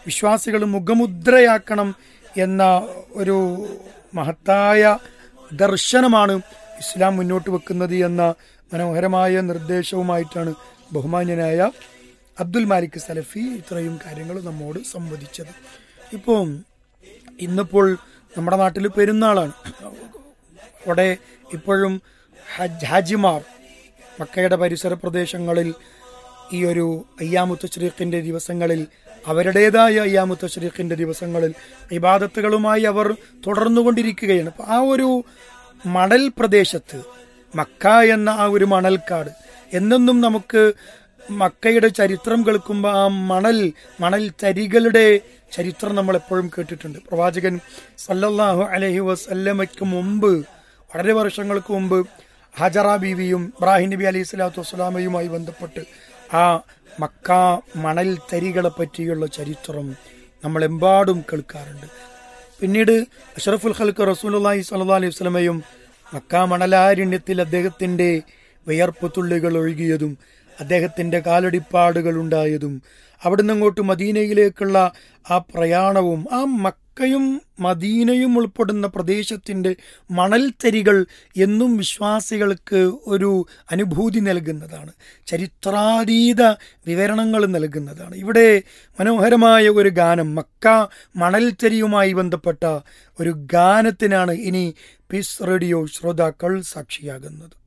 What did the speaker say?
വിശ്വാസികൾ മുഖമുദ്രയാക്കണം എന്ന ഒരു മഹത്തായ ദർശനമാണ് ഇസ്ലാം മുന്നോട്ട് വെക്കുന്നത് എന്ന മനോഹരമായ നിർദ്ദേശവുമായിട്ടാണ് ബഹുമാന്യനായ അബ്ദുൽ മാലിക് സലഫി ഇത്രയും കാര്യങ്ങൾ നമ്മോട് സംവദിച്ചത് ഇപ്പോൾ ഇന്നിപ്പോൾ നമ്മുടെ നാട്ടിൽ പെരുന്നാളാണ് അവിടെ ഇപ്പോഴും ഹജ് ഹാജിമാർ മക്കയുടെ പരിസര പ്രദേശങ്ങളിൽ ഈ ഒരു അയ്യാമുത്തശ്രീഖിന്റെ ദിവസങ്ങളിൽ അവരുടേതായ അയ്യാമുത്തശ്രീഖിന്റെ ദിവസങ്ങളിൽ ഇബാദത്തുകളുമായി അവർ തുടർന്നുകൊണ്ടിരിക്കുകയാണ് അപ്പൊ ആ ഒരു മണൽ പ്രദേശത്ത് മക്ക എന്ന ആ ഒരു മണൽക്കാട് എന്നെന്നും നമുക്ക് മക്കയുടെ ചരിത്രം കേൾക്കുമ്പോൾ ആ മണൽ മണൽ തരികളുടെ ചരിത്രം നമ്മൾ എപ്പോഴും കേട്ടിട്ടുണ്ട് പ്രവാചകൻ സല്ലല്ലാഹു അലൈഹി വസല്ലമയ്ക്ക് മുമ്പ് വളരെ വർഷങ്ങൾക്ക് മുമ്പ് ഹജറ ബീവിയും ഇബ്രാഹിം നബി അലൈഹി സ്വലാത്തു വസ്സലാമയുമായി ബന്ധപ്പെട്ട് ആ മക്ക മണൽ തരികളെ പറ്റിയുള്ള ചരിത്രം നമ്മളെമ്പാടും കേൾക്കാറുണ്ട് പിന്നീട് അഷറഫുൽ ഖൽക്ക് റസൂലി സല്ലാ അലൈഹി വസ്ലമയും മക്ക മണലാരണ്യത്തിൽ അദ്ദേഹത്തിന്റെ വിയർപ്പ് തുള്ളികൾ ഒഴുകിയതും അദ്ദേഹത്തിന്റെ കാലടിപ്പാടുകൾ ഉണ്ടായതും അവിടുന്ന് അങ്ങോട്ട് മദീനയിലേക്കുള്ള ആ പ്രയാണവും ആ മക്കയും മദീനയും ഉൾപ്പെടുന്ന പ്രദേശത്തിന്റെ മണൽത്തരികൾ എന്നും വിശ്വാസികൾക്ക് ഒരു അനുഭൂതി നൽകുന്നതാണ് ചരിത്രാതീത വിവരണങ്ങൾ നൽകുന്നതാണ് ഇവിടെ മനോഹരമായ ഒരു ഗാനം മക്ക മണൽത്തരിയുമായി ബന്ധപ്പെട്ട ഒരു ഗാനത്തിനാണ് ഇനി പീസ് റേഡിയോ ശ്രോതാക്കൾ സാക്ഷിയാകുന്നത്